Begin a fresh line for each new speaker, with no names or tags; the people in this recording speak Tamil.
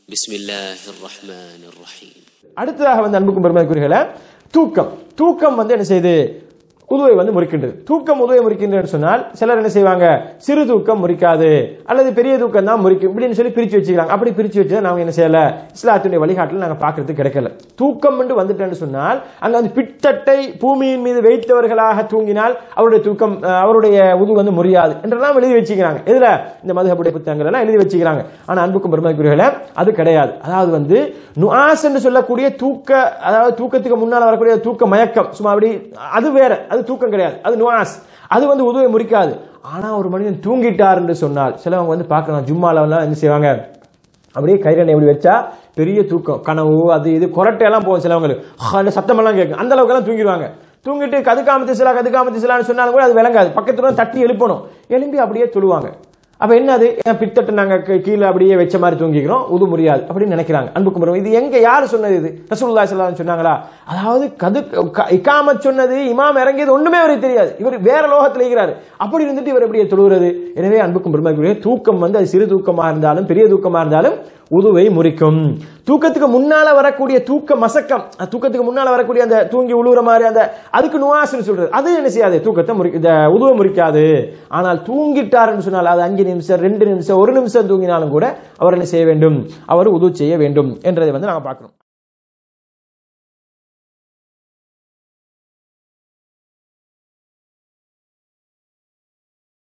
بسم الله الرحمن الرحيم
அடுத்ததாக வந்து அன்புக்கும் பெருமதிக்குரியர்களே தூக்கம் தூக்கம் வந்து என்ன செய்யுது உதுவை வந்து முறிக்கின்றது தூக்கம் உதவை முறிக்கின்றது சொன்னால் சிலர் என்ன செய்வாங்க சிறு தூக்கம் முறிக்காது அல்லது பெரிய தூக்கம் தான் முறிக்கும் இப்படின்னு சொல்லி பிரிச்சு வச்சுக்கிறாங்க அப்படி பிரிச்சு வச்சு நாங்க என்ன செய்யல இஸ்லாத்துடைய வழிகாட்டில் நாங்க பார்க்கறது கிடைக்கல தூக்கம் என்று வந்துட்டேன்னு சொன்னால் அங்க வந்து பித்தட்டை பூமியின் மீது வைத்தவர்களாக தூங்கினால் அவருடைய தூக்கம் அஹ், அவருடைய உது வந்து முறியாது என்றெல்லாம் எழுதி வச்சுக்கிறாங்க இதுல இந்த மதுகப்புடைய புத்தகங்கள் எல்லாம் எழுதி வச்சுக்கிறாங்க ஆனா அன்புக்கும் பெருமதிக்குரியர்களே அது கிடையாது அதாவது வந்து நுஆஸ் என்று சொல்லக்கூடிய தூக்க அதாவது தூக்கத்துக்கு முன்னால் வரக்கூடிய தூக்க மயக்கம் சும்மா அப்படி அது வேற அது தூக்கம் கிடையாது அது நுஆஸ் அது வந்து உதவி முறிக்காது ஆனா ஒரு மனிதன் தூங்கிட்டார் என்று சொன்னால் சிலவங்க வந்து பார்க்கலாம் ஜும்மால எல்லாம் என்ன செய்வாங்க அப்படியே கைரண்டை இப்படி வச்சா பெரிய தூக்கம் கனவு அது இது கொரட்டை எல்லாம் போகும் சிலவங்களுக்கு அந்த சத்தமெல்லாம் கேட்கும் அந்த அளவுக்கு எல்லாம் தூங்கிடுவாங்க தூங்கிட்டு கதுக்காம திசலா கதுக்காம திசலான்னு சொன்னாலும் கூட அது விளங்காது பக்கத்துல வந்து தட்டி எழுப்பணும் எழும்பி அப்படியே தொழுவாங்க அப்ப என்னது ஏன் பித்தட்டு நாங்க கீ- கீழே அப்படியே வச்ச மாதிரி தூங்கிக்கிறோம் உது முடியாது அப்படின்னு நினைக்கிறாங்க அன்புக்கு மரம் இது எங்க யாரு சொன்னது இது ரசூலுல்லாஹி ஸல்லல்லாஹு அலைஹி சொன்னாங்களா அதாவது கது க- இக்காமத் சொன்னது இமாம் இறங்கியது ஒண்ணுமே அவருக்கு தெரியாது இவர் வேற லோகத்தில் இருக்கிறாரு அப்படி இருந்துட்டு இவர் எப்படியே தொழுகிறது எனவே அன்புக்கும் பெருமைக்குரிய தூக்கம் வந்து அது சிறு தூக்கமா இருந்தாலும் பெரிய தூக்கமா இருந்தாலும் உதுவை முறிக்கும் தூக்கத்துக்கு முன்னால வரக்கூடிய தூக்க மசக்கம் அஹ் தூக்கத்துக்கு முன்னால வரக்கூடிய அந்த தூங்கி உழுவுற மாதிரி அந்த அதுக்கு நுவாசுன்னு சொல்றது அது என்ன செய்யாது தூக்கத்தை முறி இந்த உதுவை முறிக்காது ஆனால் தூங்கிட்டாருன்னு சொன்னால் அது அஞ்சு நிமிஷம் ரெண்டு நிமிஷம் ஒரு நிமிஷம் தூங்கினாலும் கூட அவர் என்ன செய்ய வேண்டும் அவர் உது செய்ய வேண்டும் என்றதை வந்து நாங்க பார்க்கிறோம்